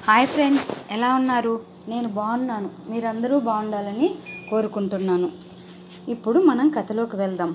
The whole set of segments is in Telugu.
హాయ్ ఫ్రెండ్స్ ఎలా ఉన్నారు నేను బాగున్నాను మీరందరూ బాగుండాలని కోరుకుంటున్నాను ఇప్పుడు మనం కథలోకి వెళ్దాం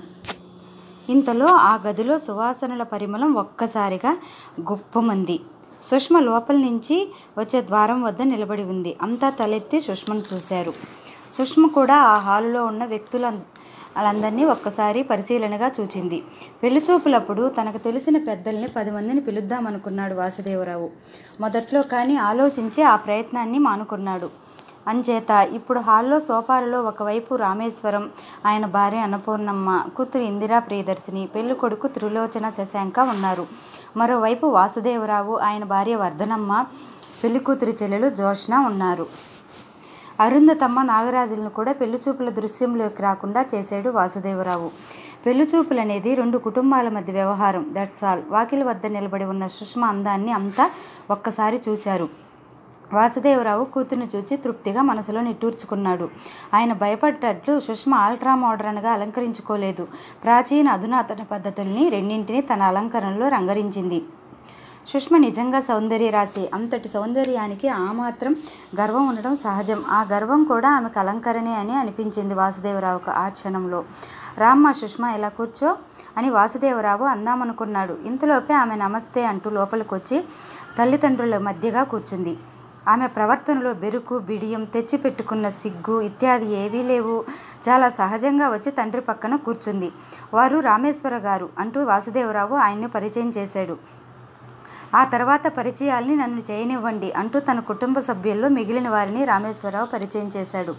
ఇంతలో ఆ గదిలో సువాసనల పరిమళం ఒక్కసారిగా గుప్పమంది సుష్మ లోపల నుంచి వచ్చే ద్వారం వద్ద నిలబడి ఉంది అంతా తలెత్తి సుష్మను చూశారు సుష్మ కూడా ఆ హాలులో ఉన్న వ్యక్తుల వాళ్ళందరినీ ఒక్కసారి పరిశీలనగా చూచింది పెళ్లి చూపులప్పుడు తనకు తెలిసిన పెద్దల్ని పది మందిని పిలుద్దామనుకున్నాడు వాసుదేవరావు మొదట్లో కానీ ఆలోచించి ఆ ప్రయత్నాన్ని మానుకున్నాడు అంచేత ఇప్పుడు హాల్లో సోఫాలలో ఒకవైపు రామేశ్వరం ఆయన భార్య అన్నపూర్ణమ్మ కూతురు ఇందిరా ప్రియదర్శిని పెళ్లి కొడుకు త్రిలోచన శశాంక ఉన్నారు మరోవైపు వాసుదేవరావు ఆయన భార్య వర్ధనమ్మ పెళ్లి కూతురి చెల్లెలు జోష్న ఉన్నారు అరుంధతమ్మ నాగరాజులను కూడా పెళ్లి చూపుల దృశ్యంలోకి రాకుండా చేశాడు వాసుదేవరావు పెళ్లి చూపులు అనేది రెండు కుటుంబాల మధ్య వ్యవహారం దట్స్ ఆల్ వాకిలి వద్ద నిలబడి ఉన్న సుష్మ అందాన్ని అంతా ఒక్కసారి చూచారు వాసుదేవరావు కూతుర్ని చూచి తృప్తిగా మనసులో నిట్టూర్చుకున్నాడు ఆయన భయపడ్డట్లు సుష్మ ఆల్ట్రా మోడర్న్గా అలంకరించుకోలేదు ప్రాచీన అధునాతన పద్ధతుల్ని రెండింటినీ తన అలంకరణలో రంగరించింది సుష్మ నిజంగా సౌందర్య రాశి అంతటి సౌందర్యానికి ఆ మాత్రం గర్వం ఉండడం సహజం ఆ గర్వం కూడా ఆమెకు అలంకరణే అని అనిపించింది వాసుదేవరావుకు ఆ క్షణంలో రామ్మ సుష్మ ఇలా కూర్చో అని వాసుదేవరావు అందామనుకున్నాడు ఇంతలోపే ఆమె నమస్తే అంటూ లోపలికి వచ్చి తల్లిదండ్రుల మధ్యగా కూర్చుంది ఆమె ప్రవర్తనలో బెరుకు బిడియం తెచ్చిపెట్టుకున్న సిగ్గు ఇత్యాది ఏవీ లేవు చాలా సహజంగా వచ్చి తండ్రి పక్కన కూర్చుంది వారు రామేశ్వర గారు అంటూ వాసుదేవరావు ఆయన్ని పరిచయం చేశాడు ఆ తర్వాత పరిచయాల్ని నన్ను చేయనివ్వండి అంటూ తన కుటుంబ సభ్యుల్లో మిగిలిన వారిని రామేశ్వరరావు పరిచయం చేశాడు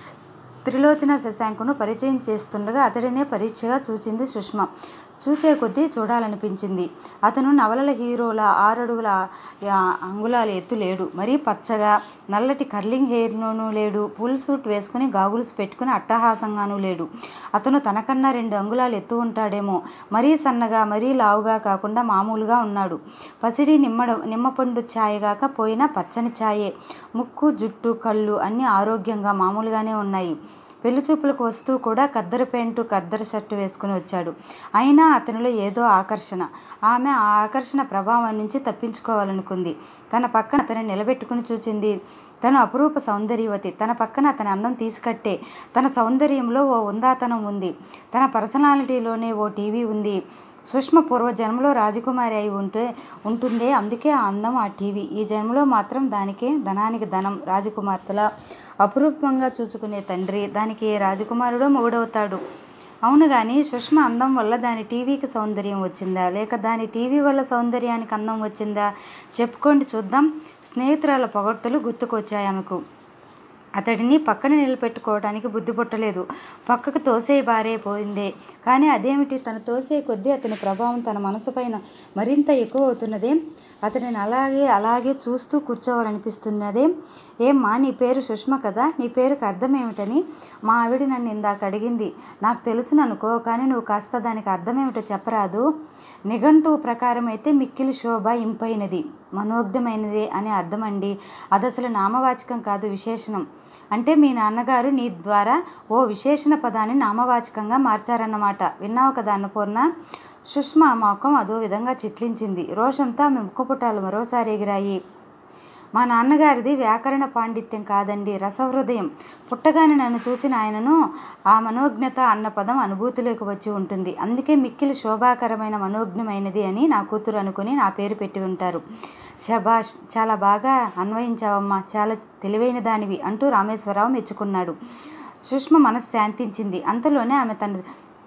త్రిలోచన శశాంకును పరిచయం చేస్తుండగా అతడినే పరీక్షగా చూచింది సుష్మ చూచే కొద్దీ చూడాలనిపించింది అతను నవలల హీరోల ఆరడుగుల ఆ, అంగుళాల ఎత్తు లేడు మరీ పచ్చగా నల్లటి కర్లింగ్ హెయిర్లోనూ లేడు ఫుల్ సూట్ వేసుకుని గాగుల్స్ పెట్టుకుని అట్టహాసంగానూ లేడు అతను తనకన్నా రెండు అంగుళాలు ఎత్తు ఉంటాడేమో మరీ సన్నగా మరీ లావుగా కాకుండా మామూలుగా ఉన్నాడు పసిడి నిమ్మడ నిమ్మపండు ఛాయగాక పోయినా పచ్చని ఛాయే ముక్కు జుట్టు కళ్ళు అన్నీ ఆరోగ్యంగా మామూలుగానే ఉన్నాయి పెళ్లి చూపులకు వస్తూ కూడా కద్దరు ప్యాంటు కద్దరు షర్టు వేసుకుని వచ్చాడు అయినా అతనిలో ఏదో ఆకర్షణ ఆమె ఆ ఆకర్షణ ప్రభావం నుంచి తప్పించుకోవాలనుకుంది తన పక్కన అతని నిలబెట్టుకుని చూచింది తను అపురూప సౌందర్యవతి తన పక్కన అతని అందం తీసుకట్టే తన సౌందర్యంలో ఓ ఉందాతనం ఉంది తన పర్సనాలిటీలోనే ఓ టీవీ ఉంది సుష్మ పూర్వ జన్మలో రాజకుమారి అయి ఉంటే ఉంటుందే అందుకే ఆ అందం ఆ టీవీ ఈ జన్మలో మాత్రం దానికే ధనానికి ధనం రాజకుమార్తెల అపురూపంగా చూసుకునే తండ్రి దానికి ఏ రాజకుమారుడో మొగుడవుతాడు అవును కానీ సుష్మ అందం వల్ల దాని టీవీకి సౌందర్యం వచ్చిందా లేక దాని టీవీ వల్ల సౌందర్యానికి అందం వచ్చిందా చెప్పుకోండి చూద్దాం స్నేహితురాల పొగడ్తలు గుర్తుకొచ్చాయి ఆమెకు అతడిని పక్కన నిలబెట్టుకోవడానికి బుద్ధి పుట్టలేదు పక్కకు తోసే బారే పోయిందే కానీ అదేమిటి తన తోసే కొద్దీ అతని ప్రభావం తన మనసు పైన మరింత ఎక్కువ అవుతున్నదేం అతడిని అలాగే అలాగే చూస్తూ కూర్చోవాలనిపిస్తున్నదేం ఏమ్మా నీ పేరు సుష్మ కదా నీ పేరుకి అర్థం ఏమిటని మా ఆవిడ నన్ను ఇందాక అడిగింది నాకు తెలుసును అనుకో కానీ నువ్వు కాస్త దానికి అర్థం ఏమిటో చెప్పరాదు నిఘంటు ప్రకారం అయితే మిక్కిలి శోభ ఇంపైనది మనోజ్ఞమైనది అనే అర్థం అండి అది అసలు నామవాచకం కాదు విశేషణం అంటే మీ నాన్నగారు నీ ద్వారా ఓ విశేషణ పదాన్ని నామవాచకంగా మార్చారన్నమాట విన్నావు కదా అన్నపూర్ణ సుష్మ మొఖం అదో విధంగా చిట్లించింది రోషంతో ఆమె ముక్కుపుటాలు మరోసారి ఎగిరాయి మా నాన్నగారిది వ్యాకరణ పాండిత్యం కాదండి రసహృదయం పుట్టగానే నన్ను చూచిన ఆయనను ఆ మనోజ్ఞత అన్న పదం అనుభూతిలోకి వచ్చి ఉంటుంది అందుకే మిక్కిలి శోభాకరమైన మనోజ్ఞమైనది అని నా కూతురు అనుకుని నా పేరు పెట్టి ఉంటారు శబాష్ చాలా బాగా అన్వయించావమ్మా చాలా తెలివైన దానివి అంటూ రామేశ్వరరావు మెచ్చుకున్నాడు సుష్మ మనసు శాంతించింది అంతలోనే ఆమె తన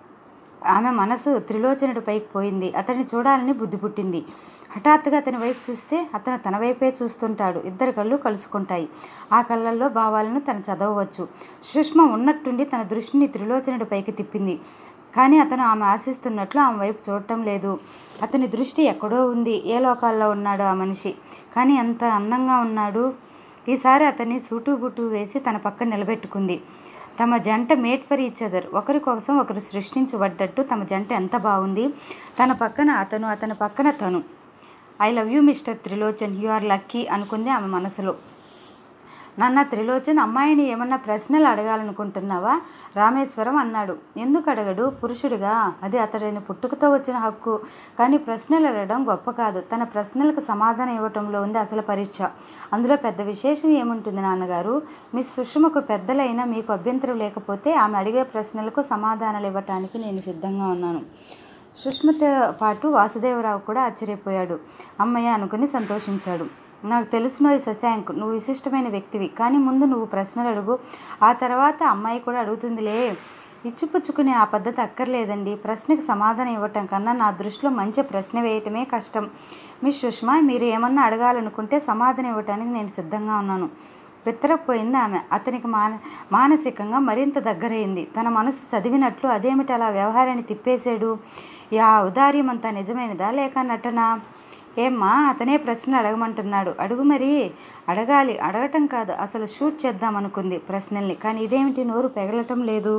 ఆమె మనసు త్రిలోచనుడి పైకి పోయింది అతన్ని చూడాలని బుద్ధి పుట్టింది హఠాత్తుగా అతని వైపు చూస్తే అతను తన వైపే చూస్తుంటాడు ఇద్దరు కళ్ళు కలుసుకుంటాయి ఆ కళ్ళల్లో భావాలను తను చదవవచ్చు సుష్మ ఉన్నట్టుండి తన దృష్టిని త్రిలోచనుడి పైకి తిప్పింది కానీ అతను ఆమె ఆశిస్తున్నట్లు ఆమె వైపు చూడటం లేదు అతని దృష్టి ఎక్కడో ఉంది ఏ లోకాల్లో ఉన్నాడు ఆ మనిషి కానీ ఎంత అందంగా ఉన్నాడు ఈసారి అతన్ని సూటు బుట్టు వేసి తన పక్కన నిలబెట్టుకుంది తమ జంట మేట్ ఫర్ ఈచ్ అదర్ ఒకరి కోసం ఒకరు సృష్టించబడ్డట్టు తమ జంట ఎంత బాగుంది తన పక్కన అతను అతని పక్కన తను I love you Mister Trilochan you are lucky అనుకుంది ఆమె మనసులో నాన్న త్రిలోచన్ అమ్మాయిని ఏమన్నా ప్రశ్నలు అడగాలనుకుంటున్నావా రామేశ్వరం అన్నాడు ఎందుకు అడగడు పురుషుడిగా అది అతడిని పుట్టుకతో వచ్చిన హక్కు కానీ ప్రశ్నలు అడగడం గొప్ప కాదు తన ప్రశ్నలకు సమాధానం ఇవ్వటంలో ఉంది అసలు పరీక్ష అందులో పెద్ద విశేషం ఏముంటుంది నాన్నగారు మీ సుషమకు పెద్దలైనా మీకు అభ్యంతరం లేకపోతే ఆమె అడిగే ప్రశ్నలకు సమాధానాలు ఇవ్వటానికి నేను సిద్ధంగా ఉన్నాను సుష్మతో పాటు వాసుదేవరావు కూడా ఆశ్చర్యపోయాడు అమ్మయ్య అనుకుని సంతోషించాడు నాకు తెలుసునోయ్ శశాంక్ నువ్వు విశిష్టమైన వ్యక్తివి కానీ ముందు నువ్వు ప్రశ్నలు అడుగు ఆ తర్వాత అమ్మాయి కూడా అడుగుతుందిలే ఇచ్చిపుచ్చుకునే ఆ పద్ధతి అక్కర్లేదండి ప్రశ్నకు సమాధానం ఇవ్వటం కన్నా నా దృష్టిలో మంచి ప్రశ్న వేయటమే కష్టం మిస్ సుష్మా మీరు ఏమన్నా అడగాలనుకుంటే సమాధానం ఇవ్వటానికి నేను సిద్ధంగా ఉన్నాను బిత్తరపోయింది ఆమె అతనికి మాన మానసికంగా మరింత దగ్గరైంది తన మనసు చదివినట్లు అదేమిటి అలా వ్యవహారాన్ని తిప్పేశాడు యా ఉదార్యం అంతా నిజమైనదా లేక నటన ఏమ్మా అతనే ప్రశ్న అడగమంటున్నాడు అడుగు మరి అడగాలి అడగటం కాదు అసలు షూట్ చేద్దాం అనుకుంది ప్రశ్నల్ని కానీ ఇదేమిటి నోరు పెగలటం లేదు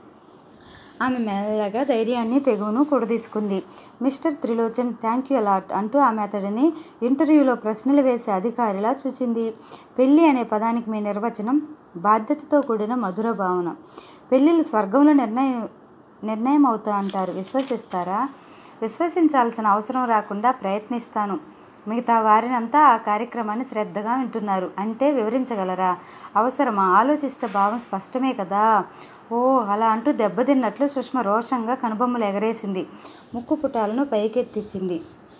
ఆమె మెల్లగా ధైర్యాన్ని తెగువను కూడదీసుకుంది Mister Trilochan thank you a lot అంటూ ఆమె అతడిని ఇంటర్వ్యూలో ప్రశ్నలు వేసే అధికారిలా చూచింది పెళ్ళి అనే పదానికి మీ నిర్వచనం బాధ్యతతో కూడిన మధుర భావన పెళ్ళిళ్ళు స్వర్గంలో నిర్ణయం నిర్ణయం అవుతా అంటారు విశ్వసిస్తారా విశ్వసించాల్సిన అవసరం రాకుండా ప్రయత్నిస్తాను మిగతా వారినంతా ఆ కార్యక్రమాన్ని శ్రద్ధగా వింటున్నారు అంటే వివరించగలరా అవసరమా ఆలోచిస్తే భావం స్పష్టమే కదా ఓ అలా అంటూ దెబ్బతిన్నట్లు సుష్మ రోషంగా కనుబొమ్మలు ఎగరేసింది ముక్కు పుటాలను పైకెత్తిచ్చింది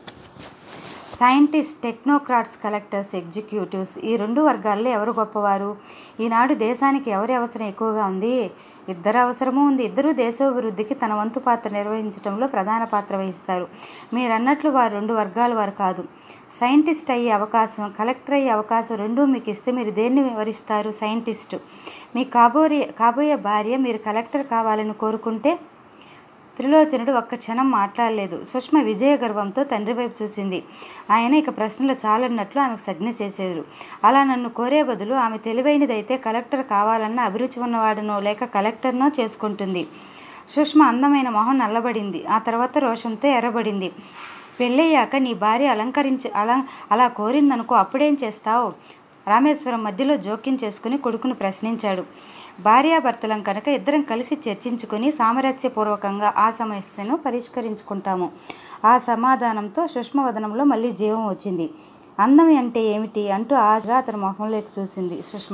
సైంటిస్ట్ టెక్నోక్రాట్స్ కలెక్టర్స్ ఎగ్జిక్యూటివ్స్ ఈ రెండు వర్గాల్లో ఎవరు గొప్పవారు ఈనాడు దేశానికి ఎవరి అవసరం ఎక్కువగా ఉంది ఇద్దరు అవసరము ఉంది ఇద్దరు దేశాభివృద్ధికి తన వంతు పాత్ర నిర్వహించడంలో ప్రధాన పాత్ర వహిస్తారు మీరన్నట్లు వారు రెండు వర్గాల వారు కాదు సైంటిస్ట్ అయ్యే అవకాశం కలెక్టర్ అయ్యే అవకాశం రెండూ మీకు ఇస్తే మీరు దేన్ని వివరిస్తారు సైంటిస్ట్ మీ కాబోయే కాబోయే భార్య మీరు కలెక్టర్ కావాలని కోరుకుంటే త్రిలోచనుడు ఒక్క క్షణం మాట్లాడలేదు సుష్మ విజయ గర్వంతో తండ్రి వైపు చూసింది ఆయన ఇక ప్రశ్నలు చాలన్నట్లు ఆమెకు సజ్ఞ చేసేరు అలా నన్ను కోరే బదులు ఆమె తెలివైనదైతే కలెక్టర్ కావాలన్న అభిరుచి ఉన్నవాడునో లేక కలెక్టర్నో చేసుకుంటుంది సుష్మ అందమైన మొహం నల్లబడింది ఆ తర్వాత రోషంతో ఎర్రబడింది పెళ్ళయ్యాక నీ భార్య అలంకరించి అలా అలా కోరిందనుకో అప్పుడేం చేస్తావు రామేశ్వరం మధ్యలో జోక్యం చేసుకుని కొడుకును ప్రశ్నించాడు భార్యాభర్తలం కనుక ఇద్దరం కలిసి చర్చించుకుని సామరస్యపూర్వకంగా ఆ సమస్యను పరిష్కరించుకుంటాము ఆ సమాధానంతో సుష్మవదనంలో మళ్ళీ జీవం వచ్చింది అందం అంటే ఏమిటి అంటూ ఆశగా అతని మొహంలోకి చూసింది సుష్మ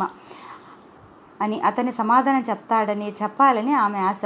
అని అతని సమాధానం చెప్తాడని చెప్పాలని ఆమె ఆశ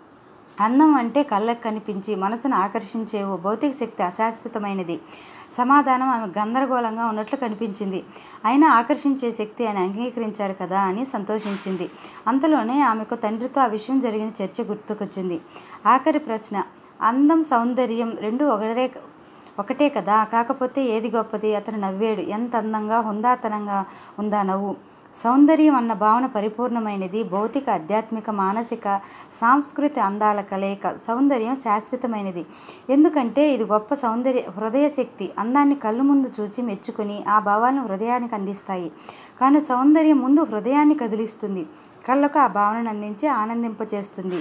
అందం అంటే కళ్ళకు కనిపించి మనసును ఆకర్షించే ఓ భౌతిక శక్తి అశాశ్వతమైనది సమాధానం ఆమె గందరగోళంగా ఉన్నట్లు కనిపించింది అయినా ఆకర్షించే శక్తి ఆయన అంగీకరించాడు కదా అని సంతోషించింది అంతలోనే ఆమెకు తండ్రితో ఆ విషయం జరిగిన చర్చ గుర్తుకొచ్చింది ఆఖరి ప్రశ్న అందం సౌందర్యం రెండు ఒకటే ఒకటే కదా కాకపోతే ఏది గొప్పది అతను నవ్వాడు ఎంత అందంగా హుందాతనంగా ఉందా నవ్వు సౌందర్యం అన్న భావన పరిపూర్ణమైనది భౌతిక ఆధ్యాత్మిక మానసిక సాంస్కృతిక అందాల కలయిక సౌందర్యం శాశ్వతమైనది ఎందుకంటే ఇది గొప్ప సౌందర్య హృదయ శక్తి అందాన్ని కళ్ళు ముందు చూచి మెచ్చుకొని ఆ భావాలను హృదయానికి అందిస్తాయి కానీ సౌందర్యం ముందు హృదయాన్ని కదిలిస్తుంది కళ్ళకు ఆ భావనను అందించి ఆనందింపచేస్తుంది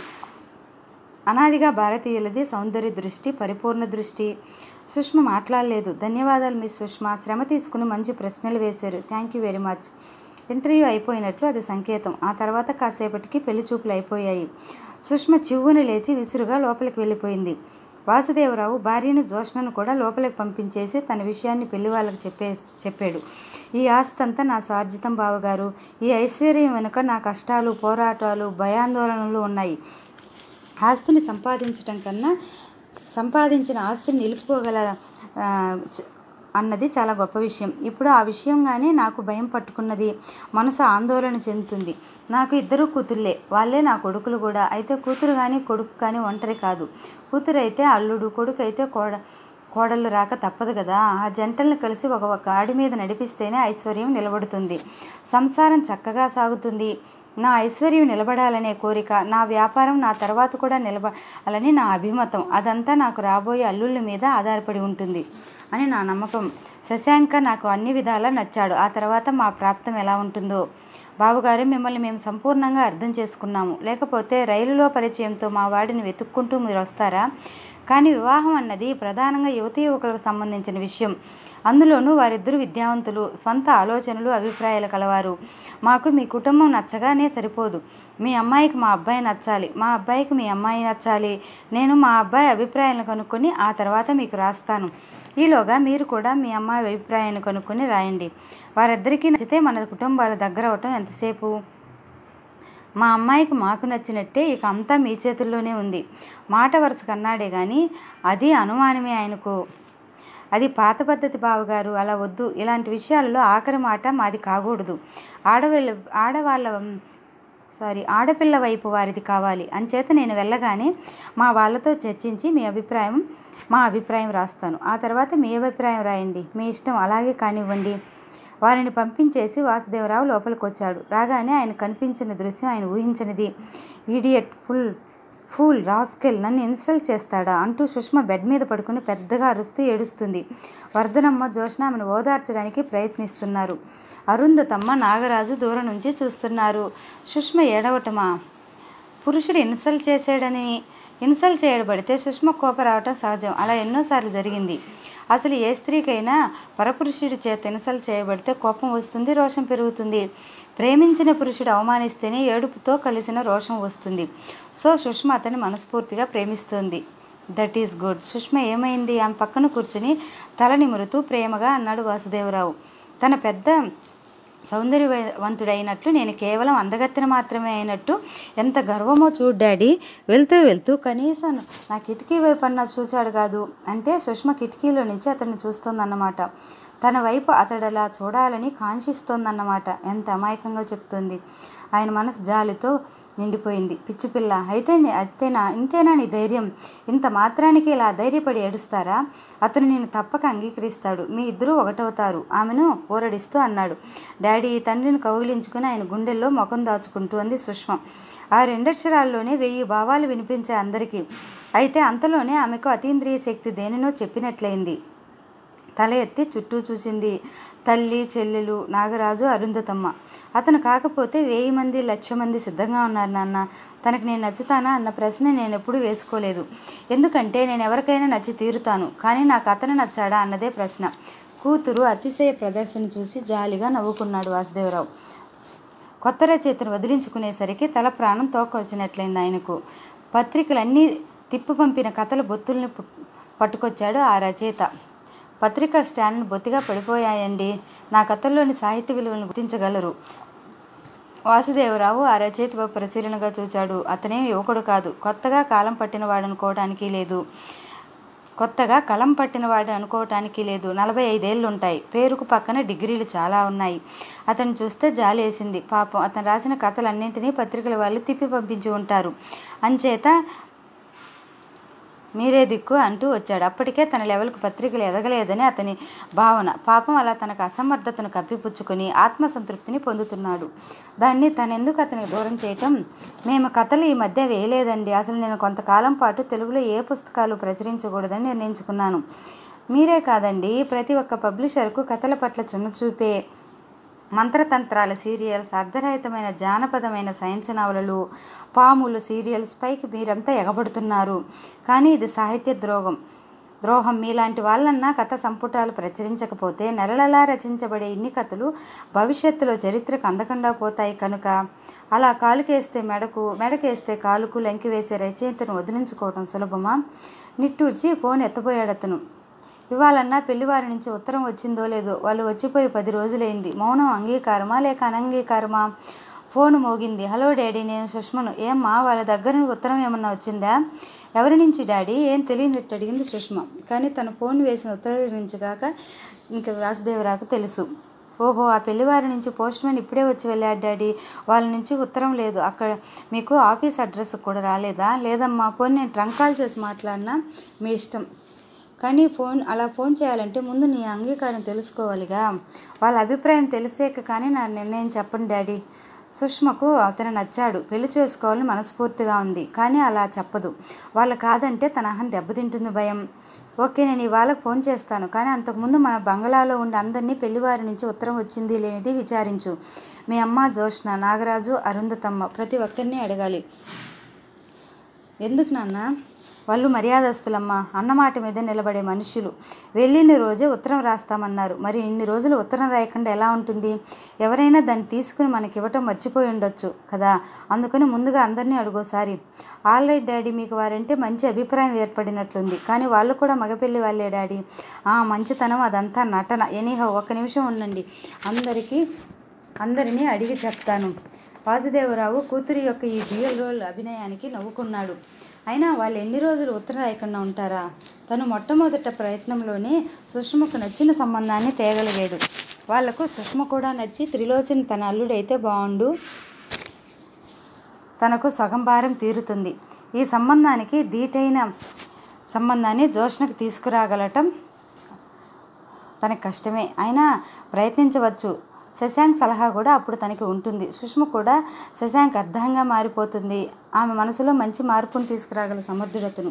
అనాదిగా భారతీయులది సౌందర్య దృష్టి పరిపూర్ణ దృష్టి సుష్మ మాట్లాడలేదు ధన్యవాదాలు మిస్ సుష్మ శ్రమ తీసుకుని మంచి ప్రశ్నలు వేశారు thank you very much interview అయిపోయినట్లు అది సంకేతం ఆ తర్వాత కాసేపటికి పెళ్లి చూపులు అయిపోయాయి సుష్మ చివ్వున లేచి విసురుగా లోపలికి వెళ్ళిపోయింది వాసుదేవరావు భార్యను జోష్నను కూడా లోపలికి పంపించేసి తన విషయాన్ని పెళ్లి వాళ్ళకి చెప్పే చెప్పాడు ఈ ఆస్తి అంతా నా సార్జితం బావగారు ఈ ఐశ్వర్యం వెనుక నా కష్టాలు పోరాటాలు భయాందోళనలు ఉన్నాయి ఆస్తిని సంపాదించడం కన్నా సంపాదించిన ఆస్తిని నిలుపుకోగల ఆ, చ- అన్నది చాలా గొప్ప విషయం ఇప్పుడు ఆ విషయంగానే నాకు భయం పట్టుకున్నది మనసు ఆందోళన చెందుతుంది నాకు ఇద్దరు కూతుర్లే వాళ్ళే నా కొడుకులు కూడా అయితే కూతురు కానీ కొడుకు కానీ ఒంటరి కాదు కూతురు అయితే అల్లుడు కొడుకు అయితే కోడ కోడళ్ళు రాక తప్పదు కదా ఆ జంటలను కలిసి ఒక ఒక ఆడి మీద నడిపిస్తేనే ఐశ్వర్యం నిలబడుతుంది సంసారం చక్కగా సాగుతుంది నా ఐశ్వర్యం నిలబడాలనే కోరిక నా వ్యాపారం నా తర్వాత కూడా నిలబడాలని నా అభిమతం అదంతా నాకు రాబోయే అల్లుళ్ళ మీద ఆధారపడి ఉంటుంది అని నా నమ్మకం శశాంక నాకు అన్ని విధాలా నచ్చాడు ఆ తర్వాత మా ప్రాప్తం ఎలా ఉంటుందో బాబుగారు మిమ్మల్ని మేము సంపూర్ణంగా అర్థం చేసుకున్నాము లేకపోతే రైలులో పరిచయంతో మా వాడిని వెతుక్కుంటూ మీరు వస్తారా కానీ వివాహం అన్నది ప్రధానంగా యువతీ యువకులకు సంబంధించిన విషయం అందులోనూ వారిద్దరు విద్యావంతులు స్వంత ఆలోచనలు అభిప్రాయాలు కలవారు మాకు మీ కుటుంబం నచ్చగానే సరిపోదు మీ అమ్మాయికి మా అబ్బాయి నచ్చాలి మా అబ్బాయికి మీ అమ్మాయి నచ్చాలి నేను మా అబ్బాయి అభిప్రాయాలను కనుక్కొని ఆ తర్వాత మీకు రాస్తాను ఈలోగా మీరు కూడా మీ అమ్మాయి అభిప్రాయాన్ని కనుక్కొని రాయండి వారిద్దరికీ నచ్చితే మన కుటుంబాల దగ్గర అవటం ఎంతసేపు మా అమ్మాయికి మాకు నచ్చినట్టే ఇక అంతా మీ చేతుల్లోనే ఉంది మాట వరుస కన్నాడే కానీ అది అనుమానమే ఆయనకు అది పాత పద్ధతి బావగారు అలా వద్దు ఇలాంటి విషయాలలో ఆఖరి మాట మాది కాకూడదు ఆడవాళ్ళ ఆడవాళ్ళ సారీ ఆడపిల్ల వైపు వారిది కావాలి అంచేత నేను వెళ్ళగానే మా వాళ్ళతో చర్చించి మీ అభిప్రాయం మా అభిప్రాయం రాస్తాను ఆ తర్వాత మీ అభిప్రాయం రాయండి మీ ఇష్టం అలాగే కానివ్వండి వారిని పంపించేసి వాసుదేవరావు లోపలికి వచ్చాడు రాగానే ఆయన కనిపించిన దృశ్యం ఆయన ఊహించినది ఈడియట్ ఫుల్ ఫూల్ రాస్కెల్ నన్ను ఇన్సల్ట్ చేస్తాడా అంటూ సుష్మ బెడ్ మీద పడుకుని పెద్దగా అరుస్తూ ఏడుస్తుంది వర్ధనమ్మ జోష్న ఆమెను ఓదార్చడానికి ప్రయత్నిస్తున్నారు అరుంధతమ్మ నాగరాజు దూరం నుంచి చూస్తున్నారు సుష్మ ఏడవటమా పురుషుడు ఇన్సల్ట్ చేశాడని ఇన్సల్ట్ చేయబడితే సుష్మ కోప రావటం సహజం అలా ఎన్నోసార్లు జరిగింది అసలు ఏ స్త్రీకైనా పరపురుషుడి చేత ఇన్సల్ట్ చేయబడితే కోపం వస్తుంది రోషం పెరుగుతుంది ప్రేమించిన పురుషుడు అవమానిస్తేనే ఏడుపుతో కలిసిన రోషం వస్తుంది సో సుష్మ అతన్ని మనస్ఫూర్తిగా ప్రేమిస్తుంది దట్ ఈస్ గుడ్ సుష్మ ఏమైంది ఆమె పక్కన కూర్చుని తల నిమురుతూ ప్రేమగా అన్నాడు వాసుదేవరావు తన పెద్ద సౌందర్యవంతుడైనట్లు నేను కేవలం అందగత్తెన మాత్రమే అయినట్టు ఎంత గర్వమో చూడు డాడీ వెళ్తూ వెళ్తూ కనీసం నా కిటికీ వైపు అన్న చూశాడు కాదు అంటే సుష్మ కిటికీలో నుంచి అతన్ని చూస్తోందన్నమాట తన వైపు అతడలా చూడాలని కాంక్షిస్తోందన్నమాట ఎంత అమాయకంగా చెప్తుంది ఆయన మనసు జాలితో నిండిపోయింది పిచ్చి పిల్ల అయితే నీ- అంతేనా ఇంతేనా నీ ధైర్యం ఇంత మాత్రానికి ఇలా ధైర్యపడి ఏడుస్తారా అతను నేను తప్పక అంగీకరిస్తాడు మీ ఇద్దరూ ఒకటవుతారు ఆమెను ఊరడిస్తూ అన్నాడు డాడీ తండ్రిని కౌగిలించుకుని ఆయన గుండెల్లో ముఖం దాచుకుంటూ అంది సుష్మ ఆ రెండక్షరాల్లోనే వెయ్యి భావాలు వినిపించే అందరికీ అయితే అంతలోనే ఆమెకు అతీంద్రియ శక్తి దేనినో చెప్పినట్లయింది తల ఎత్తి చుట్టూ చూసింది తల్లి చెల్లెలు నాగరాజు అరుంధతమ్మ అతను కాకపోతే వెయ్యి మంది లక్ష మంది సిద్ధంగా ఉన్నారు నాన్న తనకు నేను నచ్చుతానా అన్న ప్రశ్న నేను ఎప్పుడూ వేసుకోలేదు ఎందుకంటే నేను ఎవరికైనా నచ్చి తీరుతాను కానీ నాకు అతను నచ్చాడా అన్నదే ప్రశ్న కూతురు అతిశయ ప్రదర్శన చూసి జాలిగా నవ్వుకున్నాడు వాసుదేవరావు కొత్త రచయితను వదిలించుకునేసరికి తల ప్రాణం తోకొచ్చినట్లయింది ఆయనకు పత్రికలన్నీ తిప్పి పంపిన కథల బొత్తుల్ని పు- పట్టుకొచ్చాడు ఆ రచయిత పత్రికా స్టాండ్ బొత్తిగా పడిపోయాయండి నా కథల్లోని సాహిత్య విలువలను గుర్తించగలరు వాసుదేవరావు ఆ రచయిత వైపు పరిశీలనగా చూచాడు అతనేం యువకుడు కాదు కొత్తగా కాలం పట్టినవాడు అనుకోవటానికి లేదు కొత్తగా కలం పట్టినవాడు అనుకోవటానికి లేదు నలభై ఐదేళ్ళు ఉంటాయి పేరుకు పక్కన డిగ్రీలు చాలా ఉన్నాయి అతను చూస్తే జాలి వేసింది పాపం అతను రాసిన కథలన్నింటినీ పత్రికల వాళ్ళు తిప్పి పంపించి ఉంటారు అంచేత మీరే దిక్కు అంటూ వచ్చాడు అప్పటికే తన లెవెల్కు పత్రికలు ఎదగలేదని అతని భావన పాపం అలా తనకు అసమర్థతను కప్పిపుచ్చుకొని ఆత్మసంతృప్తిని పొందుతున్నాడు దాన్ని తనెందుకు అతనికి దూరం చేయటం మేము కథలు ఈ మధ్య వేయలేదండి అసలు నేను కొంతకాలం పాటు తెలుగులో ఏ పుస్తకాలు ప్రచురించకూడదని నిర్ణయించుకున్నాను మీరే కాదండి ప్రతి ఒక్క పబ్లిషర్కు కథల పట్ల చున్నచూపే మంత్రతంత్రాల సీరియల్స్ అర్ధరహితమైన జానపదమైన సైన్స్ నవలలు పాములు సీరియల్స్ పైకి మీరంతా ఎగబడుతున్నారు కానీ ఇది సాహిత్య ద్రోహం ద్రోహం మీలాంటి వాళ్ళన్నా కథ సంపుటాలు ప్రచురించకపోతే నెలలలా రచించబడే ఇన్ని కథలు భవిష్యత్తులో చరిత్రకు అందకుండా పోతాయి కనుక అలా కాలుకేస్తే మెడకు మెడకేస్తే కాలుకు లెంకి వేసే రచయితను వదిలించుకోవడం సులభమా నిట్టూర్చి ఫోన్ ఎత్తపోయాడు అతను ఇవాళన్నా పెళ్లివారి నుంచి ఉత్తరం వచ్చిందో లేదో వాళ్ళు వచ్చిపోయి పది రోజులైంది మౌనం అంగీకారమా లేక అనంగీకారమా ఫోన్ మోగింది హలో డాడీ నేను సుష్మను ఏమ్మా వాళ్ళ దగ్గర నుండి ఉత్తరం ఏమన్నా వచ్చిందా ఎవరి నుంచి డాడీ ఏం తెలియనట్టు అడిగింది సుష్మ కానీ తన ఫోన్ వేసిన ఉత్తరం నుంచి కాక ఇంకా వాసుదేవరాకు తెలుసు ఓహో ఆ పెళ్లివారి నుంచి పోస్ట్ మ్యాన్ ఇప్పుడే వచ్చి వెళ్ళాడు డాడీ వాళ్ళ నుంచి ఉత్తరం లేదు అక్కడ మీకు ఆఫీస్ అడ్రస్ కూడా రాలేదా లేదమ్మా పోనీ నేను ట్రంక్ కాల్ చేసి మాట్లాడినా మీ ఇష్టం కానీ ఫోన్ అలా ఫోన్ చేయాలంటే ముందు నీ అంగీకారం తెలుసుకోవాలిగా వాళ్ళ అభిప్రాయం తెలిసాక కానీ నా నిర్ణయం చెప్పండి డాడీ సుష్మకు అతను నచ్చాడు పెళ్లి చేసుకోవాలని మనస్ఫూర్తిగా ఉంది కానీ అలా చెప్పదు వాళ్ళు కాదంటే తన అహం దెబ్బతింటుంది భయం ఓకే నేను ఇవాళ ఫోన్ చేస్తాను కానీ అంతకుముందు మన బంగళాలో ఉండి అందరినీ పెళ్లివారి నుంచి ఉత్తరం వచ్చింది లేనిది విచారించు మీ అమ్మ జోష్న నాగరాజు అరుంధతమ్మ ప్రతి ఒక్కరిని అడగాలి ఎందుకు నాన్న వాళ్ళు మర్యాదస్తులమ్మ అన్నమాట మీద నిలబడే మనుషులు వెళ్ళిన రోజే ఉత్తరం రాస్తామన్నారు మరి ఇన్ని రోజులు ఉత్తరం రాయకుండా ఎలా ఉంటుంది ఎవరైనా దాన్ని తీసుకుని మనకి ఇవ్వటం మర్చిపోయి ఉండొచ్చు కదా అందుకని ముందుగా అందరినీ అడుగోసారి ఆల్ రైట్ డాడీ మీకు వారంటే మంచి అభిప్రాయం ఏర్పడినట్లుంది కానీ వాళ్ళు కూడా మగపెళ్లి వాళ్ళే డాడీ ఆ మంచితనం అదంతా నటన ఎనీహో ఒక్క నిమిషం ఉండండి అందరికీ అందరినీ అడిగి చెప్తాను వాసుదేవరావు కూతురి యొక్క ఈ డ్యూయల్ రోల్ అభినయానికి నవ్వుకున్నాడు అయినా వాళ్ళు ఎన్ని రోజులు ఉత్తరం రాయకుండా ఉంటారా తను మొట్టమొదట ప్రయత్నంలోనే సుష్మకు నచ్చిన సంబంధాన్ని తేగలిగాడు వాళ్లకు సుష్మ కూడా నచ్చి త్రిలోచన తన అల్లుడైతే బాగుండు తనకు సగం భారం తీరుతుంది ఈ సంబంధానికి ధీటైన సంబంధాన్ని జోష్నకు తీసుకురాగలటం తనకి కష్టమే అయినా ప్రయత్నించవచ్చు శశాంక్ సలహా కూడా అప్పుడు తనకి ఉంటుంది సుష్మ కూడా శశాంక్ అర్థంగా మారిపోతుంది ఆమె మనసులో మంచి మార్పును తీసుకురాగల సమర్థుడతను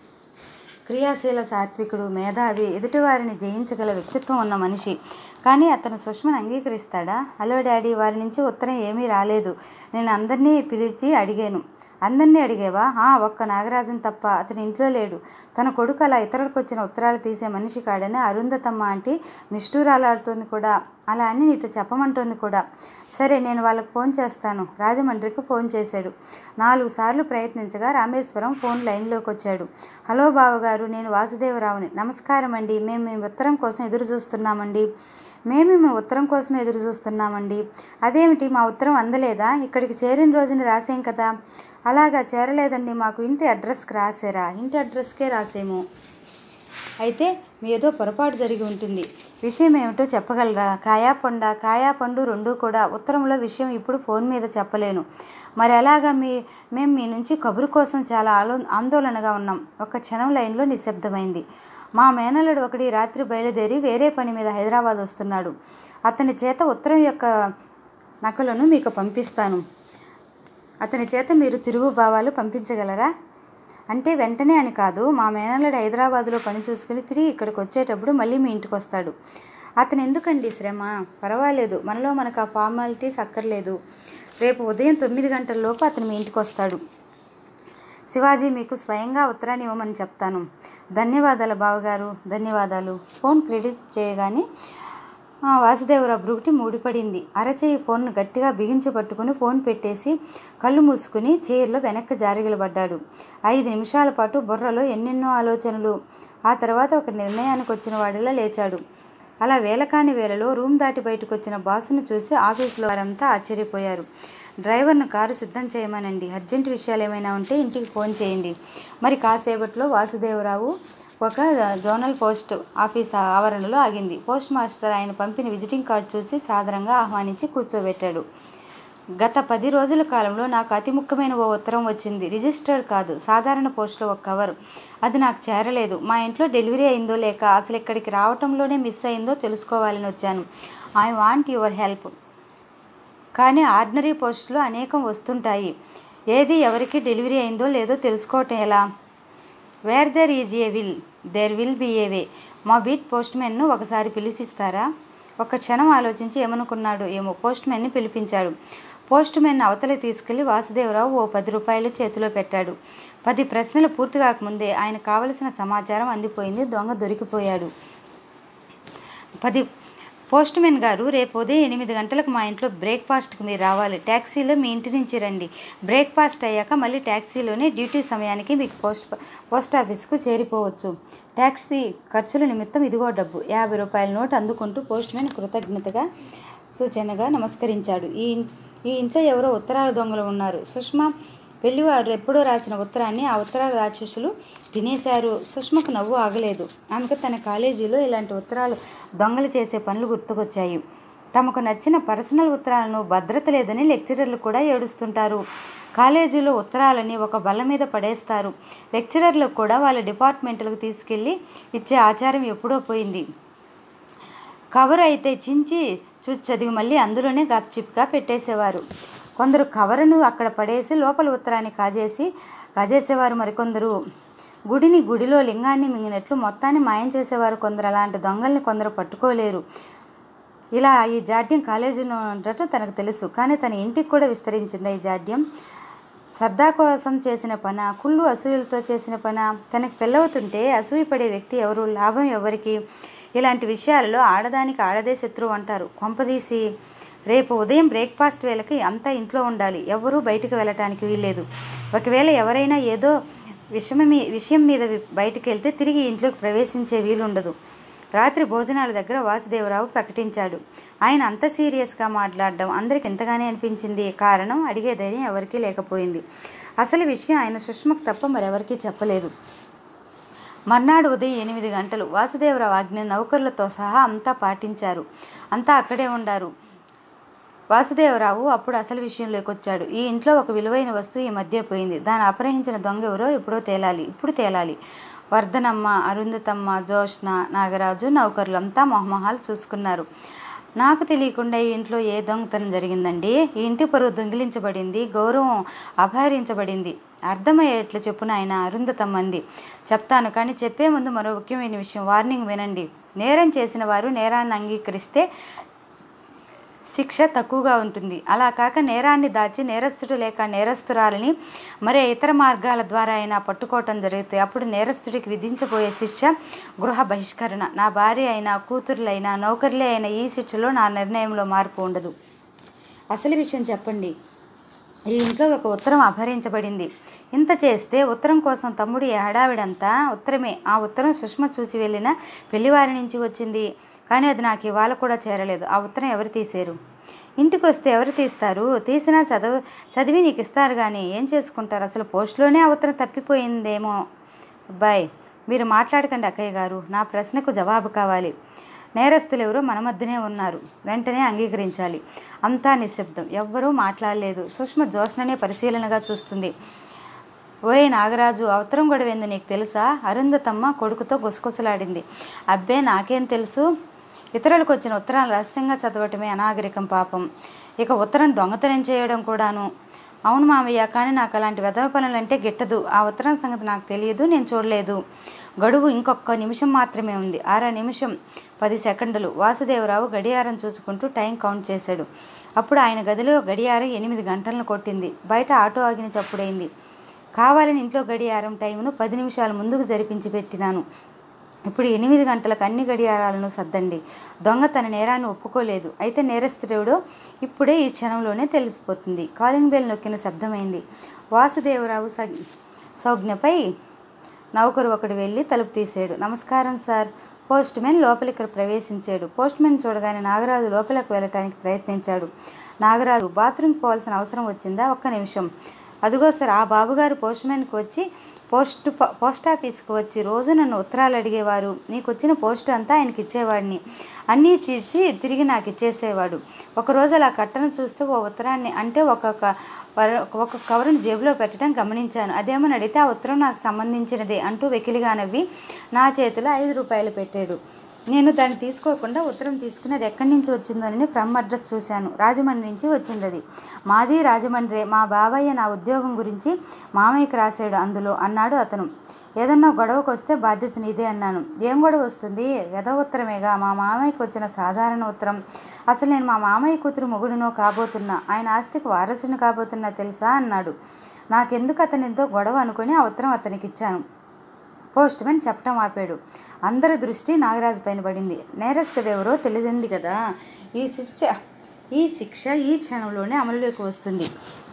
క్రియాశీల సాత్వికుడు మేధావి ఎదుటివారిని జయించగల వ్యక్తిత్వం ఉన్న మనిషి కానీ అతను సుష్మను అంగీకరిస్తాడా హలో డాడీ వారి నుంచి ఉత్తరం ఏమీ రాలేదు నేను అందరినీ పిలిచి అడిగాను అందరినీ అడిగేవా ఆ ఒక్క నాగరాజన్ తప్ప అతని ఇంట్లో లేడు తన కొడుకు అలా ఇతరులకు వచ్చిన ఉత్తరాలు తీసే మనిషి కాడని అరుంధతమ్మ ఆంటీ నిష్ఠూరాలాడుతోంది కూడా అలా అని నీతో చెప్పమంటోంది కూడా సరే నేను వాళ్ళకు ఫోన్ చేస్తాను రాజమండ్రికి ఫోన్ చేశాడు నాలుగు సార్లు ప్రయత్నించగా రామేశ్వరం ఫోన్ లైన్లోకి వచ్చాడు హలో బావగారు నేను వాసుదేవరావుని నమస్కారం అండి మేము మీ ఉత్తరం కోసం ఎదురు చూస్తున్నామండి మేము మీ ఉత్తరం కోసం ఎదురు చూస్తున్నామండి అదేమిటి మా ఉత్తరం అందలేదా ఇక్కడికి చేరిన రోజున రాసాం కదా అలాగా చేరలేదండి మాకు ఇంటి అడ్రస్కి రాసారా ఇంటి అడ్రస్కే రాసేము అయితే మీ ఏదో పొరపాటు జరిగి ఉంటుంది విషయం ఏమిటో చెప్పగలరా కాయా పొండ కాయా పండు రెండు కూడా ఉత్తరంలో విషయం ఇప్పుడు ఫోన్ మీద చెప్పలేను మరి అలాగా మీ మేము మీ నుంచి కబురు కోసం చాలా ఆలో ఆందోళనగా ఉన్నాం ఒక క్షణం లైన్లో నిశ్శబ్దమైంది మా మేనల్లుడు ఒకటి రాత్రి బయలుదేరి వేరే పని మీద హైదరాబాద్ వస్తున్నాడు అతని చేత ఉత్తరం యొక్క నకలను మీకు పంపిస్తాను అతని చేత మీరు తిరుగు భావాలు పంపించగలరా అంటే వెంటనే అని కాదు మా మేనల్లుడు హైదరాబాద్లో పని చూసుకుని తిరిగి ఇక్కడికి వచ్చేటప్పుడు మళ్ళీ మీ ఇంటికి వస్తాడు అతను ఎందుకండి శ్రమ పర్వాలేదు మనలో మనకు ఆ ఫార్మాలిటీస్ అక్కర్లేదు రేపు ఉదయం తొమ్మిది గంటల లోపు అతను మీ ఇంటికి వస్తాడు శివాజీ మీకు స్వయంగా ఉత్తరాన్ని ఇవ్వమని చెప్తాను ధన్యవాదాలు బావగారు ధన్యవాదాలు ఫోన్ క్రెడిట్ చేయగానే ఆ, వాసుదేవరావు బ్రుగుటి మూడిపడింది అరచేయి ఫోన్ను గట్టిగా బిగించి పట్టుకుని ఫోన్ పెట్టేసి కళ్ళు మూసుకుని చైర్లో వెనక్కి జారిగలబడ్డాడు ఐదు నిమిషాల పాటు బుర్రలో ఎన్నెన్నో ఆలోచనలు ఆ తర్వాత ఒక నిర్ణయానికి వచ్చిన వాడిలా లేచాడు అలా వేలకాని వేళలో రూమ్ దాటి బయటకు వచ్చిన బాసును చూసి ఆఫీసులో వారంతా ఆశ్చర్యపోయారు డ్రైవర్ను కారు సిద్ధం చేయమనండి అర్జెంట్ విషయాలు ఏమైనా ఉంటే ఇంటికి ఫోన్ చేయండి మరి కాసేపట్లో వాసుదేవరావు ఒక జోనల్ పోస్ట్ ఆఫీస్ ఆవరణలో ఆగింది పోస్ట్ మాస్టర్ ఆయన పంపిన విజిటింగ్ కార్డు చూసి సాదరంగా ఆహ్వానించి కూర్చోబెట్టాడు గత పది రోజుల కాలంలో నాకు అతి ముఖ్యమైన ఓ ఉత్తరం వచ్చింది రిజిస్టర్డ్ కాదు సాధారణ పోస్ట్లో ఒక కవర్ అది నాకు చేరలేదు మా ఇంట్లో డెలివరీ అయిందో లేక అసలు ఇక్కడికి రావటంలోనే మిస్ అయిందో తెలుసుకోవాలని వచ్చాను ఐ వాంట్ యువర్ హెల్ప్ కానీ ఆర్డినరీ పోస్టులు అనేకం వస్తుంటాయి ఏది ఎవరికి డెలివరీ అయిందో లేదో తెలుసుకోవటం ఎలా where there is a will there will be a way మా బీట్ పోస్ట్ మ్యాన్ను ఒకసారి పిలిపిస్తారా ఒక క్షణం ఆలోచించి ఏమనుకున్నాడు ఏమో పోస్ట్ మ్యాన్ని పిలిపించాడు పోస్ట్ మ్యాన్ అవతలి తీసుకెళ్లి వాసుదేవరావు ఓ పది రూపాయలు చేతిలో పెట్టాడు పది ప్రశ్నలు పూర్తి కాకముందే ఆయన కావలసిన సమాచారం అందిపోయింది దొంగ దొరికిపోయాడు పది పోస్ట్ మ్యాన్ గారు రేపు ఉదయం ఎనిమిది గంటలకు మా ఇంట్లో బ్రేక్ఫాస్ట్కి మీరు రావాలి ట్యాక్సీలో మీ ఇంటి నుంచి రండి బ్రేక్ఫాస్ట్ అయ్యాక మళ్ళీ ట్యాక్సీలోనే డ్యూటీ సమయానికి మీకు పోస్ట్ పోస్ట్ ఆఫీస్కు చేరిపోవచ్చు ట్యాక్సీ ఖర్చుల నిమిత్తం ఇదిగో డబ్బు యాభై రూపాయల నోట్ అందుకుంటూ పోస్ట్ మ్యాన్ కృతజ్ఞతగా సూచనగా నమస్కరించాడు ఈ ఇన్- ఈ ఇంట్లో ఎవరో ఉత్తరాల దొంగలు ఉన్నారు సుష్మా పెళ్లివారు ఎప్పుడో రాసిన ఉత్తరాన్ని ఆ ఉత్తరాల రాక్షసులు తినేశారు సుష్మకు నవ్వు ఆగలేదు ఆమెకు తన కాలేజీలో ఇలాంటి ఉత్తరాలు దొంగలు చేసే పనులు గుర్తుకొచ్చాయి తమకు నచ్చిన పర్సనల్ ఉత్తరాలను భద్రత లేదని లెక్చరర్లు కూడా ఏడుస్తుంటారు కాలేజీలో ఉత్తరాలని ఒక బల్ల మీద పడేస్తారు లెక్చరర్లకు కూడా వాళ్ళ డిపార్ట్మెంట్లకు తీసుకెళ్ళి ఇచ్చే ఆచారం ఎప్పుడో పోయింది కవర్ అయితే చించి చూసి చదివి మళ్ళీ అందులోనే గప్చిప్గా పెట్టేసేవారు కొందరు కవరును అక్కడ పడేసి లోపల ఉత్తరాన్ని కాజేసి కాజేసేవారు మరికొందరు గుడిని గుడిలో లింగాన్ని మింగినట్లు మొత్తాన్ని మాయం చేసేవారు కొందరు అలాంటి దొంగల్ని కొందరు పట్టుకోలేరు ఇలా ఈ జాడ్యం కాలేజీలో ఉండటం తనకు తెలుసు కానీ తన ఇంటికి కూడా విస్తరించింది ఈ జాడ్యం సరదా కోసం చేసిన పన కుళ్ళు అసూయలతో చేసిన పన తనకు పెళ్ళవుతుంటే అసూయ పడే వ్యక్తి ఎవరు లాభం ఎవరికి ఇలాంటి విషయాలలో ఆడదానికి ఆడదే శత్రువు అంటారు కొంపదీసి రేపు ఉదయం బ్రేక్ఫాస్ట్ వేళకి అంతా ఇంట్లో ఉండాలి ఎవరూ బయటకు వెళ్ళటానికి వీల్లేదు ఒకవేళ ఎవరైనా ఏదో విషయం మీ విషయం మీద వి- బయటకు వెళ్తే తిరిగి ఇంట్లోకి ప్రవేశించే వీలుండదు రాత్రి భోజనాల దగ్గర వాసుదేవరావు ప్రకటించాడు ఆయన అంత సీరియస్గా మాట్లాడడం అందరికి ఎంతగానే అనిపించింది కారణం అడిగే ధైర్యం ఎవరికీ లేకపోయింది అసలు విషయం ఆయన సుష్మకు తప్ప మరెవరికీ చెప్పలేదు మర్నాడు ఉదయం ఎనిమిది గంటలు వాసుదేవరావు ఆజ్ఞ నౌకర్లతో సహా అంతా పాటించారు అంతా అక్కడే ఉండారు వాసుదేవరావు అప్పుడు అసలు విషయంలోకి వచ్చాడు ఈ ఇంట్లో ఒక విలువైన వస్తువు ఈ మధ్య పోయింది దాన్ని అపహరించిన దొంగ ఎవరో ఎప్పుడో తేలాలి ఇప్పుడు తేలాలి వర్ధనమ్మ అరుంధతమ్మ జోష్న నాగరాజు నౌకర్లంతా మొహమొహాలు చూసుకున్నారు నాకు తెలియకుండా ఈ ఇంట్లో ఏ దొంగతనం జరిగిందండి ఈ ఇంటి పరువు దొంగిలించబడింది గౌరవం అపహరించబడింది అర్థమయ్యేట్లు చెప్పున ఆయన అరుంధతమ్మ అంది చెప్తాను కానీ చెప్పే ముందు మరో ముఖ్యమైన విషయం వార్నింగ్ వినండి నేరం చేసిన వారు నేరాన్ని అంగీకరిస్తే శిక్ష తక్కువగా ఉంటుంది అలా కాక నేరాన్ని దాచి నేరస్తుడు లేక నేరస్తురాలని మరే ఇతర మార్గాల ద్వారా అయినా పట్టుకోవటం జరిగితే అప్పుడు నేరస్తుడికి విధించబోయే శిక్ష గృహ బహిష్కరణ నా భార్య అయినా కూతురులైనా నౌకర్లే అయినా ఈ శిక్షలో నా నిర్ణయంలో మార్పు ఉండదు అసలు విషయం చెప్పండి ఈ ఇంట్లో ఒక ఉత్తరం అపహరించబడింది ఇంత చేస్తే ఉత్తరం కోసం తమ్ముడు ఈ హడావిడంతా ఉత్తరమే ఆ ఉత్తరం సుష్మ చూసి వెళ్ళిన పెళ్లివారి నుంచి వచ్చింది కానీ అది నాకు ఇవాళ కూడా చేరలేదు ఆ ఉత్తరం ఎవరు తీశారు ఇంటికి వస్తే ఎవరు తీస్తారు తీసినా చదువు చదివి నీకు ఇస్తారు కానీ ఏం చేసుకుంటారు అసలు పోస్టులోనే ఆ ఉత్తరం తప్పిపోయిందేమో అబ్బాయ్ మీరు మాట్లాడకండి అక్కయ్య గారు నా ప్రశ్నకు జవాబు కావాలి నేరస్తులు ఎవరో మన మధ్యనే ఉన్నారు వెంటనే అంగీకరించాలి అంతా నిశ్శబ్దం ఎవ్వరూ మాట్లాడలేదు సుష్మ జోష్ననే పరిశీలనగా చూస్తుంది ఒరే నాగరాజు అవతరం గొడవ ఏందో నీకు తెలుసా అరుంధతమ్మ కొడుకుతో గుసగుసలాడింది అబ్బే నాకేం తెలుసు ఇతరులకు వచ్చిన ఉత్తరాలు రహస్యంగా చదవటమే అనాగరికం పాపం ఇక ఉత్తరం దొంగతనం చేయడం కూడాను అవును మామయ్య కానీ నాకు అలాంటి వెధవ పనులంటే గిట్టదు ఆ ఉత్తరం సంగతి నాకు తెలియదు నేను చూడలేదు గడువు ఇంకొక నిమిషం మాత్రమే ఉంది ఆరా నిమిషం పది సెకండ్లు వాసుదేవరావు గడియారం చూసుకుంటూ టైం కౌంట్ చేశాడు అప్పుడు ఆయన గదిలో గడియారం ఎనిమిది గంటలను కొట్టింది బయట ఆటో ఆగిన చప్పుడైంది కావాలని ఇంట్లో గడియారం టైంను పది నిమిషాల ముందుకు జరిపించి పెట్టినాను ఇప్పుడు ఎనిమిది గంటలకు అన్ని గడియారాలను సర్దండి దొంగ తన నేరాన్ని ఒప్పుకోలేదు అయితే నేరస్తుడెవడో ఇప్పుడే ఈ క్షణంలోనే తెలిసిపోతుంది కాలింగ్ బెల్ నొక్కిన శబ్దమైంది వాసుదేవరావు స సౌజ్ఞపై నౌకరు ఒకడు వెళ్ళి తలుపు తీసాడు నమస్కారం సార్ పోస్ట్ మ్యాన్ లోపలికి ప్రవేశించాడు పోస్ట్ మ్యాన్ చూడగానే నాగరాజు లోపలికి వెళ్ళటానికి ప్రయత్నించాడు నాగరాజు బాత్రూమ్కి పోవాల్సిన అవసరం వచ్చిందా ఒక్క నిమిషం అదిగో సార్ ఆ బాబుగారు పోస్ట్ మ్యాన్కి వచ్చి పోస్ట్ పోస్ట్ ఆఫీస్కి వచ్చి రోజు నన్ను ఉత్తరాలు అడిగేవారు నీకు వచ్చిన పోస్ట్ అంతా ఆయనకి ఇచ్చేవాడిని అన్నీ ఇచ్చి తిరిగి నాకు ఇచ్చేసేవాడు ఒకరోజు అలా కట్టను చూస్తే ఓ ఉత్తరాన్ని అంటే ఒక్కొక్క వర- ఒక కవరుని జేబులో పెట్టడం గమనించాను అదేమని అడిగితే ఆ ఉత్తరం నాకు సంబంధించినదే అంటూ వెకిలిగా నవ్వి నా చేతిలో ఐదు రూపాయలు పెట్టాడు నేను దాన్ని తీసుకోకుండా ఉత్తరం తీసుకుని అది ఎక్కడి నుంచి వచ్చిందోనని ఫ్రమ్ అడ్రస్ చూశాను రాజమండ్రి నుంచి వచ్చింది అది మాది రాజమండ్రి మా బాబాయ్య నా ఉద్యోగం గురించి మామయ్యకి రాశాడు అందులో అన్నాడు అతను ఏదన్నా గొడవకు వస్తే బాధ్యత నీదే అన్నాను ఏం గొడవ వస్తుంది వెద ఉత్తరమేగా మా మామయ్యకి వచ్చిన సాధారణ ఉత్తరం అసలు నేను మా మామయ్య కూతురు మొగుడునో కాబోతున్నా ఆయన ఆస్తికి వారసుని కాబోతున్నా తెలుసా అన్నాడు నాకెందుకు అతను ఎంతో గొడవ అనుకుని ఆ ఉత్తరం అతనికి ఇచ్చాను పోస్ట్ మ్యాన్ చెప్పటం ఆపాడు అందరి దృష్టి నాగరాజు పైన పడింది నేరస్తుడెవరో తెలిసింది కదా ఈ శిక్ష ఈ శిక్ష ఈ క్షణంలోనే అమలులోకి వస్తుంది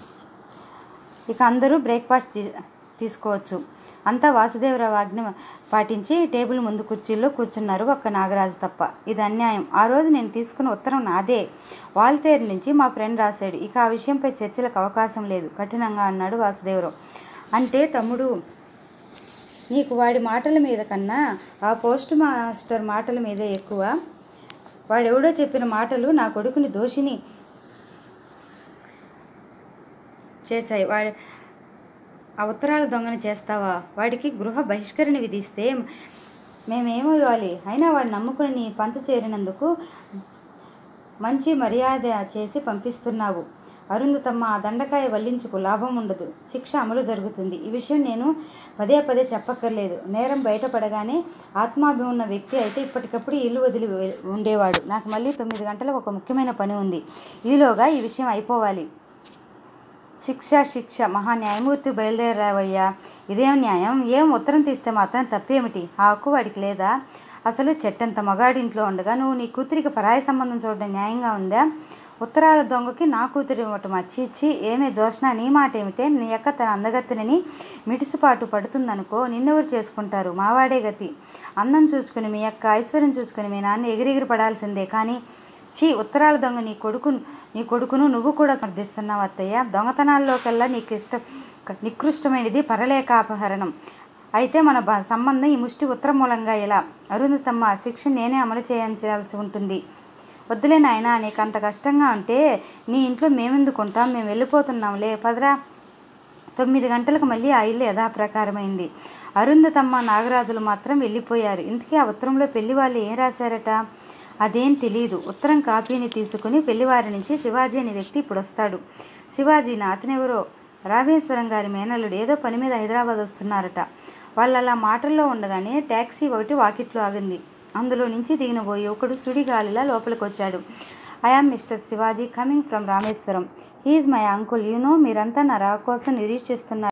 ఇక అందరూ బ్రేక్ఫాస్ట్ తీ తీసుకోవచ్చు అంతా వాసుదేవరావు ఆజ్ఞ పాటించి టేబుల్ ముందు కుర్చీల్లో కూర్చున్నారు ఒక్క నాగరాజు తప్ప ఇది అన్యాయం ఆ రోజు నేను తీసుకున్న ఉత్తరం నాదే వాల్తేరు నుంచి మా ఫ్రెండ్ రాశాడు ఇక ఆ విషయంపై చర్చలకు అవకాశం లేదు కఠినంగా అన్నాడు వాసుదేవరావు అంటే తమ్ముడు నీకు వాడి మాటల మీద కన్నా ఆ పోస్ట్ మాస్టర్ మాటల మీదే ఎక్కువ వాడెవడో చెప్పిన మాటలు నా కొడుకుని దోషిని చేశాయి వాడి ఆ ఉత్తరాల దొంగని చేస్తావా వాడికి గృహ బహిష్కరణ విధిస్తే మేమేమో ఇవ్వాలి అయినా వాడు నమ్ముకుని నీ పంచ చేరినందుకు మంచి మర్యాద చేసి పంపిస్తున్నావు అరుంధతమ్మ ఆ దండకాయ వల్లించుకు లాభం ఉండదు శిక్ష అమలు జరుగుతుంది ఈ విషయం నేను పదే పదే చెప్పక్కర్లేదు నేరం బయటపడగానే ఆత్మాభిమానం ఉన్న వ్యక్తి అయితే ఇప్పటికప్పుడు ఇల్లు వదిలి వె- ఉండేవాడు నాకు మళ్ళీ తొమ్మిది గంటలకు ఒక ముఖ్యమైన పని ఉంది ఈలోగా ఈ విషయం అయిపోవాలి శిక్ష శిక్ష మహా న్యాయమూర్తి బయలుదేరావయ్యా ఇదేం న్యాయం ఏం ఉత్తరం తీస్తే మాత్రం తప్పేమిటి ఆ హక్కు వాడికి లేదా అసలు చెట్టంత మగాడింట్లో ఉండగా నువ్వు నీ కూతురికి పరాయి సంబంధం చూడడం న్యాయంగా ఉందా ఉత్తరాల దొంగకి నా కూతురు ఇవ్వటం అచ్చి ఇచ్చి ఏమే జోష్న నీ మాట ఏమిటే నీ యొక్క తన అందగత్తెనని మిడిసిపాటు పడుతుందనుకో నిన్నెవరు చేసుకుంటారు మావాడే గతి అందం చూసుకుని మీ యొక్క ఐశ్వర్యం చూసుకుని మీ నాన్న ఎగిరెగిరి పడాల్సిందే కానీ చీ ఉత్తరాల దొంగ నీ కొడుకు నీ కొడుకును నువ్వు కూడా సమర్థిస్తున్నావు అత్తయ్య దొంగతనాల్లోకెల్లా నీకు ఇష్ట నికృష్టమైనది పరలేఖాపహరణం అయితే మన బ- సంబంధం ఈ ముష్టి ఉత్తరం మూలంగా ఎలా అరుంధతమ్మ ఆ శిక్ష నేనే అమలు చేయించాల్సి ఉంటుంది వద్దులే నాయనా నీకు అంత కష్టంగా ఉంటే నీ ఇంట్లో మేమెందుకు ఉంటాం మేము వెళ్ళిపోతున్నాంలే పదరా తొమ్మిది గంటలకు మళ్ళీ ఆ ఇల్లు యథాప్రకారమైంది అరుంధతమ్మ నాగరాజులు మాత్రం వెళ్ళిపోయారు ఇంతకీ ఆ ఉత్తరంలో పెళ్లి వాళ్ళు ఏం రాశారట అదేం తెలియదు ఉత్తరం కాపీని తీసుకుని పెళ్లివారి నుంచి శివాజీ అనే వ్యక్తి ఇప్పుడు వస్తాడు శివాజీ నా అతనెవరో రామేశ్వరం గారి మేనల్లుడు ఏదో పని మీద హైదరాబాద్ వస్తున్నారట వాళ్ళు అలా మాటల్లో ఉండగానే ట్యాక్సీ ఒకటి వాకిట్లో ఆగింది అందులో నుంచి దిగిన పోయి ఒకడు సుడిగాలిలా లోపలికి వచ్చాడు I am Mister Shivaji coming from Rameswaram he is my uncle you know మీరంతా నా రా కోసం నిరీక్షిస్తున్నారు